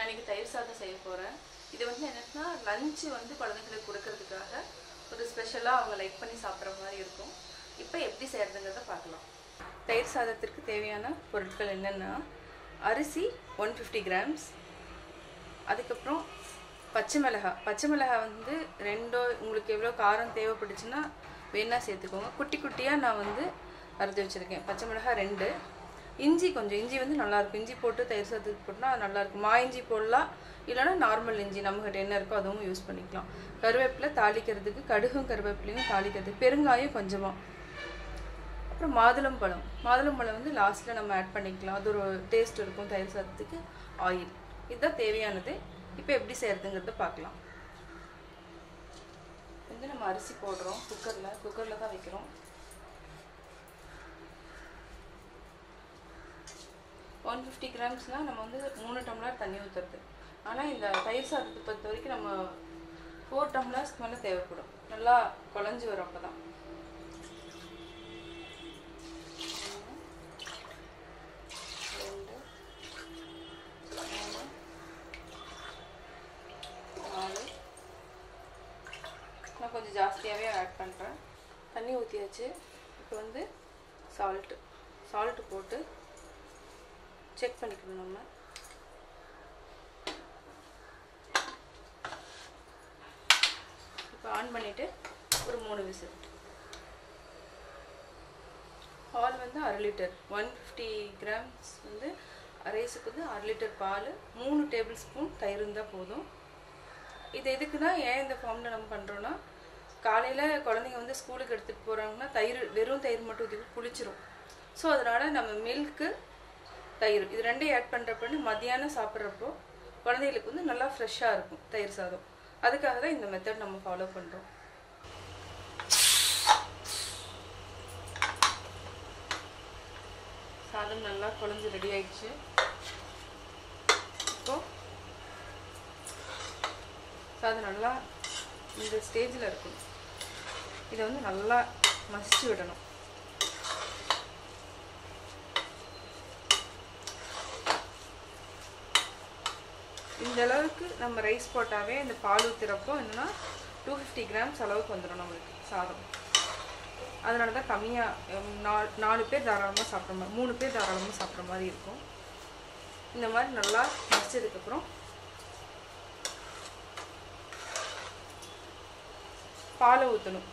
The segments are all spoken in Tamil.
நான் இன்னைக்கு தயிர் சாதம் செய்ய போகிறேன் இது வந்து என்னன்னா லஞ்சு வந்து குழந்தைங்களுக்கு கொடுக்கறதுக்காக ஒரு ஸ்பெஷலாக அவங்க லைக் பண்ணி சாப்பிட்ற மாதிரி இருக்கும் இப்போ எப்படி செய்கிறதுங்கிறத பார்க்கலாம் தயிர் சாதத்திற்கு தேவையான பொருட்கள் என்னென்னா அரிசி ஒன் ஃபிஃப்டி கிராம்ஸ் அதுக்கப்புறம் பச்சை மிளகாய் பச்சை மிளகாய் வந்து ரெண்டோ உங்களுக்கு எவ்வளோ காரம் தேவைப்பட்டுச்சுன்னா வேணா சேர்த்துக்கோங்க குட்டி குட்டியாக நான் வந்து அறுத்து வச்சுருக்கேன் பச்சை மிளகாய் ரெண்டு இஞ்சி கொஞ்சம் இஞ்சி வந்து நல்லாயிருக்கும் இஞ்சி போட்டு தயிர் சாதத்துக்கு போட்டுனா அது நல்லாயிருக்கும் மா இஞ்சி போடலாம் இல்லைன்னா நார்மல் இஞ்சி நம்மகிட்ட என்ன இருக்கோ அதுவும் யூஸ் பண்ணிக்கலாம் கருவேப்பிலை தாளிக்கிறதுக்கு கடுகும் கருவேப்பிலையும் தாளிக்கிறதுக்கு பெருங்காயம் கொஞ்சமாக அப்புறம் மாதுளம்பழம் மாதுளம்பழம் வந்து லாஸ்ட்டில் நம்ம ஆட் பண்ணிக்கலாம் அது ஒரு டேஸ்ட் இருக்கும் தயிர் சாதத்துக்கு ஆயில் இதுதான் தேவையானது இப்போ எப்படி செய்கிறதுங்கிறத பார்க்கலாம் வந்து நம்ம அரிசி போடுறோம் குக்கரில் குக்கரில் தான் வைக்கிறோம் ஒன் ஃபிஃப்டி கிராம்ஸ்னால் நம்ம வந்து மூணு டம்ளர் தண்ணி ஊற்றுறது ஆனால் இந்த தயிர் சாதத்தை பொறுத்த வரைக்கும் நம்ம ஃபோர் டம்ளர்ஸ்க்கு மேலே தேவைப்படும் நல்லா குழஞ்சி வரும் அப்போ தான் ரெண்டு மூணு நாலு நான் கொஞ்சம் ஜாஸ்தியாகவே ஆட் பண்ணுறேன் தண்ணி ஊற்றியாச்சு இப்போ வந்து சால்ட்டு சால்ட்டு போட்டு செக் பண்ணிக்கணும் நம்ம இப்போ ஆன் பண்ணிவிட்டு ஒரு மூணு விசில் பால் வந்து அரை லிட்டர் ஒன் ஃபிஃப்டி கிராம்ஸ் வந்து ரைஸுக்கு வந்து அரை லிட்டர் பால் மூணு டேபிள் ஸ்பூன் தயிர் இருந்தால் போதும் இது எதுக்குன்னா ஏன் இந்த ஃபார்மில் நம்ம பண்ணுறோன்னா காலையில் குழந்தைங்க வந்து ஸ்கூலுக்கு எடுத்துகிட்டு போகிறாங்கன்னா தயிர் வெறும் தயிர் மட்டும் ஊற்றி புளிச்சிரும் ஸோ அதனால் நம்ம மில்க்கு தயிர் இது ரெண்டையும் ஆட் பண்ணுறப்ப மத்தியானம் சாப்பிட்றப்போ குழந்தைகளுக்கு வந்து நல்லா ஃப்ரெஷ்ஷாக இருக்கும் தயிர் சாதம் அதுக்காக தான் இந்த மெத்தட் நம்ம ஃபாலோ பண்ணுறோம் சாதம் நல்லா குழஞ்சு ரெடி ஆயிடுச்சு இப்போ சாதம் நல்லா இந்த ஸ்டேஜில் இருக்கணும் இதை வந்து நல்லா மசிச்சு விடணும் இந்த அளவுக்கு நம்ம ரைஸ் போட்டாவே இந்த பால் ஊற்றுறப்போ என்னன்னா டூ ஃபிஃப்டி கிராம்ஸ் அளவுக்கு வந்துடும் நம்மளுக்கு சாதம் அதனால தான் கம்மியாக நாலு நாலு பேர் தாராளமாக சாப்பிட்ற மாதிரி மூணு பேர் தாராளமாக சாப்பிட்ற மாதிரி இருக்கும் இந்த மாதிரி நல்லா மசிச்சதுக்கப்புறம் பாலை ஊற்றணும்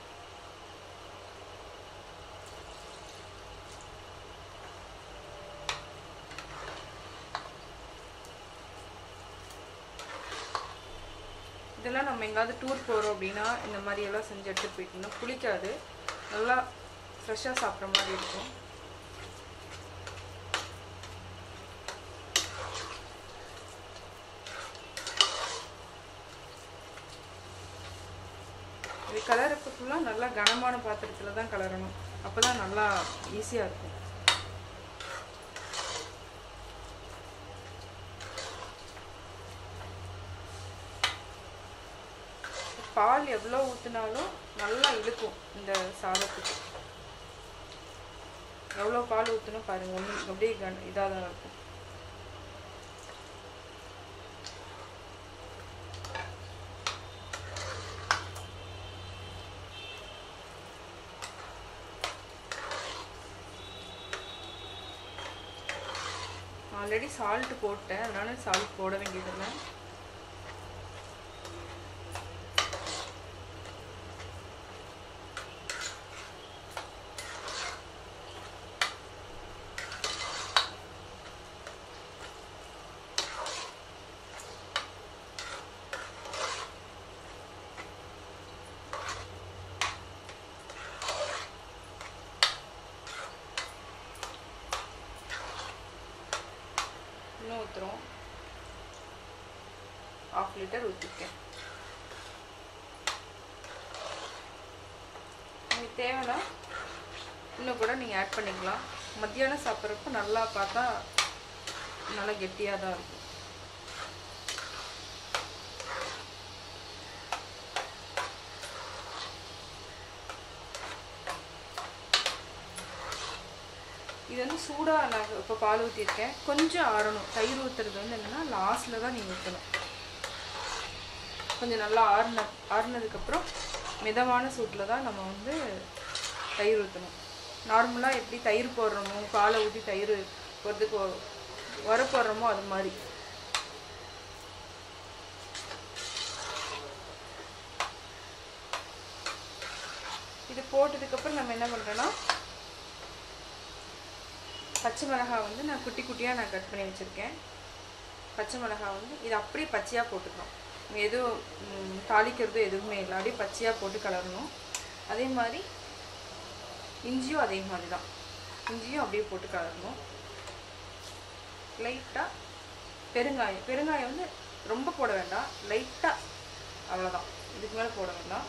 இதெல்லாம் நம்ம எங்கேயாவது டூர் போகிறோம் அப்படின்னா இந்த மாதிரி எல்லாம் செஞ்சு எடுத்துகிட்டு போயிட்டோம்னா புளிக்காது நல்லா ஃப்ரெஷ்ஷாக சாப்பிட்ற மாதிரி இருக்கும் இது கலரப்ப ஃபுல்லாக நல்லா கனமான பாத்திரத்தில் தான் கலரணும் அப்போ தான் நல்லா ஈஸியாக இருக்கும் பால் எவ்வளோ ஊற்றினாலும் நல்லா இழுக்கும் இந்த சாதத்துக்கு எவ்வளோ பால் ஊற்றணும் பாருங்கள் ஒன்று அப்படியே கன் இதாக தான் இருக்கும் ஆல்ரெடி சால்ட் போட்டேன் அதனால சால்ட் போட வேண்டியதில்லை இன்னும் ஊற்றுறோம் ஆஃப் லிட்டர் ஊற்றிருக்கேன் உங்களுக்கு தேவைன்னா இன்னும் கூட நீங்கள் ஆட் பண்ணிக்கலாம் மத்தியானம் சாப்பிட்றப்ப நல்லா பார்த்தா நல்லா கெட்டியாக தான் இருக்கும் இது வந்து சூடாக நான் இப்போ பால் ஊற்றிருக்கேன் கொஞ்சம் ஆறணும் தயிர் ஊற்றுறது வந்து என்னென்னா லாஸ்ட்டில் தான் நீங்கள் ஊற்றணும் கொஞ்சம் நல்லா ஆறுன ஆறுனதுக்கப்புறம் மிதமான சூட்டில் தான் நம்ம வந்து தயிர் ஊற்றணும் நார்மலாக எப்படி தயிர் போடுறோமோ பாலை ஊற்றி தயிர் போடுறதுக்கு உர போடுறோமோ அது மாதிரி இது போட்டதுக்கப்புறம் நம்ம என்ன பண்ணுறோன்னா பச்சை மிளகாய் வந்து நான் குட்டி குட்டியாக நான் கட் பண்ணி வச்சுருக்கேன் பச்சை மிளகாய் வந்து இது அப்படியே பச்சையாக போட்டுக்கலாம் எதுவும் ம், தாளிக்கிறது எதுவுமே இல்லை அப்படியே பச்சையாக போட்டு கலரணும் அதே மாதிரி இஞ்சியும் அதே மாதிரி தான் இஞ்சியும் அப்படியே போட்டு கலரணும் லைட்டாக பெருங்காயம் பெருங்காயம் வந்து ரொம்ப போட வேண்டாம் லைட்டாக அவ்வளோதான் இதுக்கு மேலே போட வேண்டாம்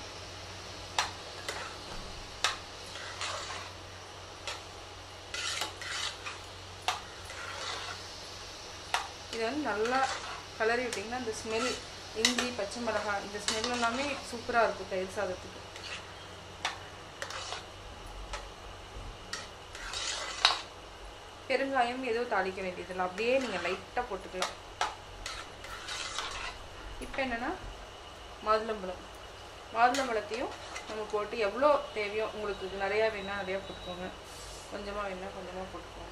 இது வந்து நல்லா கலரி விட்டிங்கன்னா இந்த ஸ்மெல் இஞ்சி பச்சை மிளகாய் இந்த ஸ்மெல் எல்லாமே சூப்பராக இருக்கும் தயிர் சாதத்துக்கு பெருங்காயம் எதுவும் தாளிக்க வேண்டியதில்லை அப்படியே நீங்கள் லைட்டாக போட்டுக்கலாம் இப்போ என்னென்னா மாதுளம்பழம் மாதுளம்பழத்தையும் நம்ம போட்டு எவ்வளோ தேவையோ உங்களுக்கு இது நிறையா வேணால் நிறையா போட்டுக்கோங்க கொஞ்சமாக வேணால் கொஞ்சமாக போட்டுக்கோங்க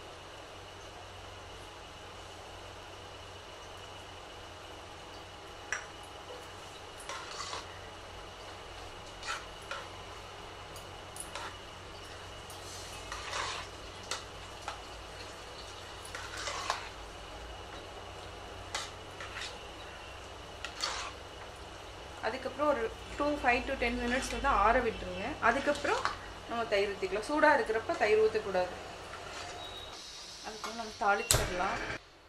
அதுக்கப்புறம் ஒரு two five to ten minutes வந்து ஆற விட்டுருங்க அதுக்கப்புறம் நம்ம தயிர் ஊற்றிக்கலாம் சூடாக இருக்கிறப்ப தயிர் ஊற்றக்கூடாது அதுக்கப்புறம் நம்ம தாளிச்சிடலாம்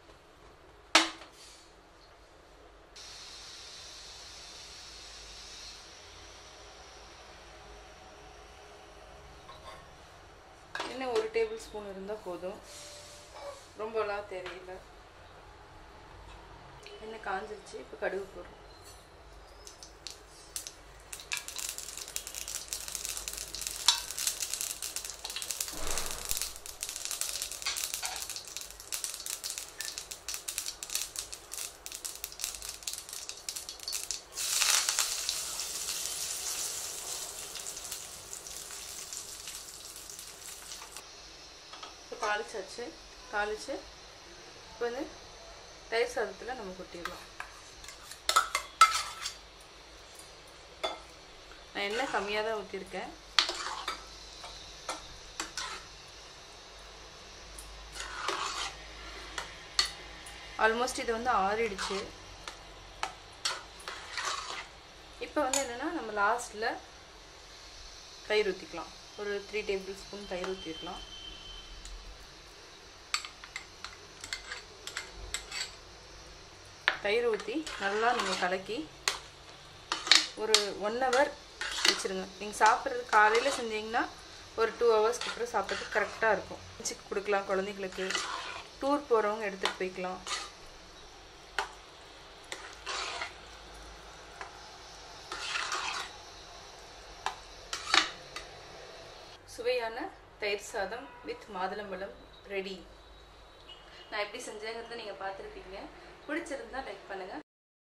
என்ன ஒரு டேபிள் ஸ்பூன் இருந்தால் போதும் ரொம்பலாம் தேவையில்லை எண்ணெய் காஞ்சிருச்சு இப்போ கடுகு போடுறோம் இப்போ தாளிச்சாச்சு தாளிச்சு இப்போ வந்து தயிர் சாதத்தில் நம்ம கொட்டிடலாம் நான் எண்ணெய் கம்மியாக தான் ஊற்றிருக்கேன் ஆல்மோஸ்ட் இது வந்து ஆறிடுச்சு இப்போ வந்து என்னென்னா நம்ம லாஸ்ட்டில் தயிர் ஊற்றிக்கலாம் ஒரு த்ரீ டேபிள் ஸ்பூன் தயிர் ஊற்றிருக்கலாம் தயிர் ஊற்றி நல்லா நீங்கள் கலக்கி ஒரு ஒன் ஹவர் வச்சுருங்க நீங்கள் சாப்பிட்றது காலையில் செஞ்சீங்கன்னா ஒரு டூ ஹவர்ஸ்க்கு அப்புறம் சாப்பிட்றதுக்கு கரெக்டாக இருக்கும் லஞ்சுக்கு கொடுக்கலாம் குழந்தைங்களுக்கு டூர் போகிறவங்க எடுத்துகிட்டு போய்க்கலாம் சுவையான தயிர் சாதம் வித் மாதுளம்பழம் ரெடி நான் எப்படி செஞ்சேங்கிறத நீங்கள் பார்த்துருப்பீங்க பிடிச்சிருந்தா லைக் பண்ணுங்கள்